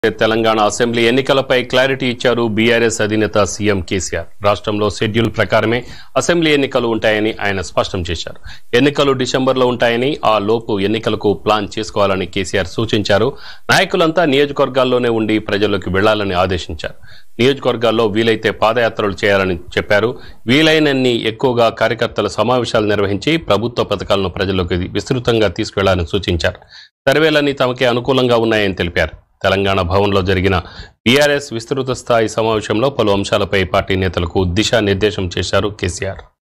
Telangana assembly ఎన్నికలపై clarity ఇచ్చారు బీఆర్ఎస్ అధినేత సీఎం కేసీఆర్ రాష్ట్రంలో షెడ్యూల్ ప్రకారమే అసెంబ్లీ ఎన్నికలు ఉంటాయని ఆయన స్పష్టం చేశారు ఎన్నికలు డిసెంబర్లో ఉంటాయని ఆ లోపు ఎన్నికలకు ప్లాన్ చేసుకోవాలని కేసీఆర్ సూచించారు నాయకులంతా నియోజకవర్గాల్లోనే ఉండి ప్రజల్లోకి వెళ్లాలని ఆదేశించారు నియోజకవర్గాల్లో వీలైతే పాదయాత్రలు చేయాలని చెప్పారు వీలైనన్ని ఎక్కువగా కార్యకర్తల సమావేశాలు నిర్వహించి ప్రభుత్వ పథకాలను ప్రజల్లోకి విస్తృతంగా తీసుకెళ్లాలని సూచించారు సర్వేలన్నీ తమకే అనుకూలంగా ఉన్నాయని తెలిపారు తెలంగాణ భవన్లో జరిగిన బీఆర్ఎస్ విస్తృత స్థాయి సమావేశంలో పలు అంశాలపై పార్టీ నేతలకు దిశానిర్దేశం చేశారు కేసీఆర్